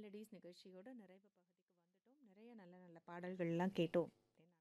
melodies நிகழ்ச்சியோட நிறைவு பகுதிக்கு வந்துட்டோம் நிறைய நல்ல நல்ல பாடல்கள்லாம் கேட்டோம்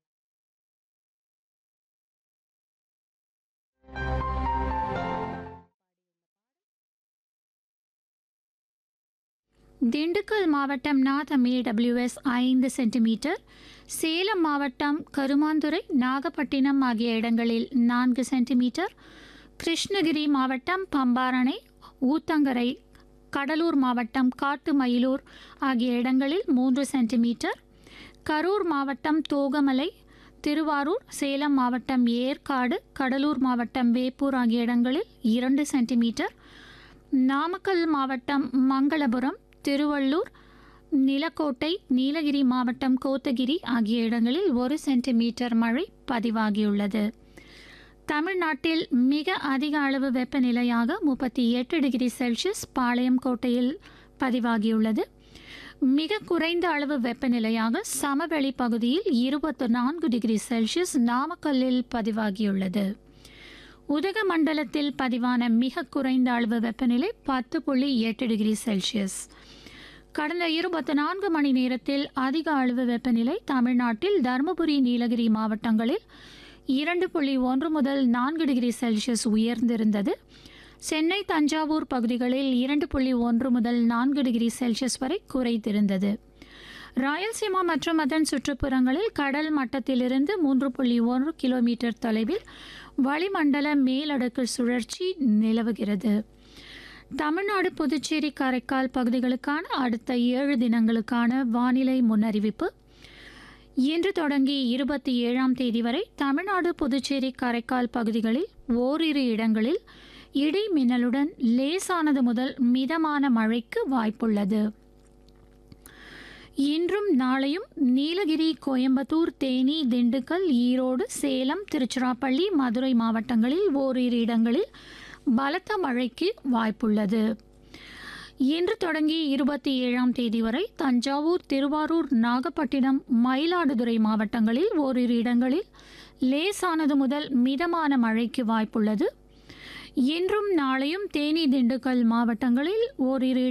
திண்டுக்கல் மாவட்டம் நாதம் ஏடபிள்யூஎஸ் ஐந்து சென்டிமீட்டர் சேலம் மாவட்டம் கருமாந்துறை நாகப்பட்டினம் ஆகிய இடங்களில் நான்கு சென்டிமீட்டர் கிருஷ்ணகிரி மாவட்டம் பம்பாரணை ஊத்தங்கரை கடலூர் மாவட்டம் காட்டுமயிலூர் ஆகிய இடங்களில் மூன்று சென்டிமீட்டர் கரூர் மாவட்டம் தோகமலை திருவாரூர் சேலம் மாவட்டம் ஏற்காடு கடலூர் மாவட்டம் வேப்பூர் ஆகிய இடங்களில் இரண்டு சென்டிமீட்டர் நாமக்கல் மாவட்டம் மங்களபுரம் திருவள்ளூர் நிலக்கோட்டை நீலகிரி மாவட்டம் கோத்தகிரி ஆகிய இடங்களில் ஒரு சென்டிமீட்டர் மழை பதிவாகியுள்ளது தமிழ்நாட்டில் மிக அதிக அளவு வெப்பநிலையாக முப்பத்தி எட்டு டிகிரி செல்சியஸ் பாளையம் கோட்டையில் பதிவாகியுள்ளது மிக குறைந்த அளவு வெப்பநிலையாக சமவெளி பகுதியில் இருபத்து நான்கு டிகிரி செல்சியஸ் நாமக்கல்லில் பதிவாகியுள்ளது உதகமண்டலத்தில் பதிவான மிக குறைந்த அளவு வெப்பநிலை பத்து புள்ளி எட்டு டிகிரி செல்சியஸ் கடந்த இருபத்தி நான்கு மணி நேரத்தில் அதிக அளவு வெப்பநிலை தமிழ்நாட்டில் தருமபுரி நீலகிரி மாவட்டங்களில் இரண்டு புள்ளி ஒன்று முதல் நான்கு டிகிரி செல்சியஸ் உயர்ந்திருந்தது சென்னை தஞ்சாவூர் பகுதிகளில் இரண்டு புள்ளி ஒன்று முதல் நான்கு டிகிரி செல்சியஸ் வரை குறைத்திருந்தது ராயல்சீமா மற்றும் அதன் சுற்றுப்புறங்களில் கடல் மட்டத்திலிருந்து மூன்று புள்ளி ஒன்று கிலோமீட்டர் தொலைவில் வளிமண்டல மேலடுக்கு சுழற்சி நிலவுகிறது தமிழ்நாடு புதுச்சேரி காரைக்கால் பகுதிகளுக்கான அடுத்த ஏழு தினங்களுக்கான வானிலை முன்னறிவிப்பு இன்று தொடங்கி இருபத்தி ஏழாம் தேதி வரை தமிழ்நாடு புதுச்சேரி காரைக்கால் பகுதிகளில் ஓரிரு இடங்களில் இடி மின்னலுடன் லேசானது முதல் மிதமான மழைக்கு வாய்ப்புள்ளது இன்றும் நாளையும் நீலகிரி கோயம்புத்தூர் தேனி திண்டுக்கல் ஈரோடு சேலம் திருச்சிராப்பள்ளி மதுரை மாவட்டங்களில் ஓரிரு இடங்களில் பலத்த மழைக்கு வாய்ப்புள்ளது இன்று தொடங்கி இருபத்தி ஏழாம் தேதி வரை தஞ்சாவூர் திருவாரூர் நாகப்பட்டினம் மயிலாடுதுறை மாவட்டங்களில் ஓரிரு இடங்களில் லேசானது முதல் மிதமான மழைக்கு வாய்ப்புள்ளது இன்றும் நாளையும் தேனி திண்டுக்கல் மாவட்டங்களில் ஓரிரு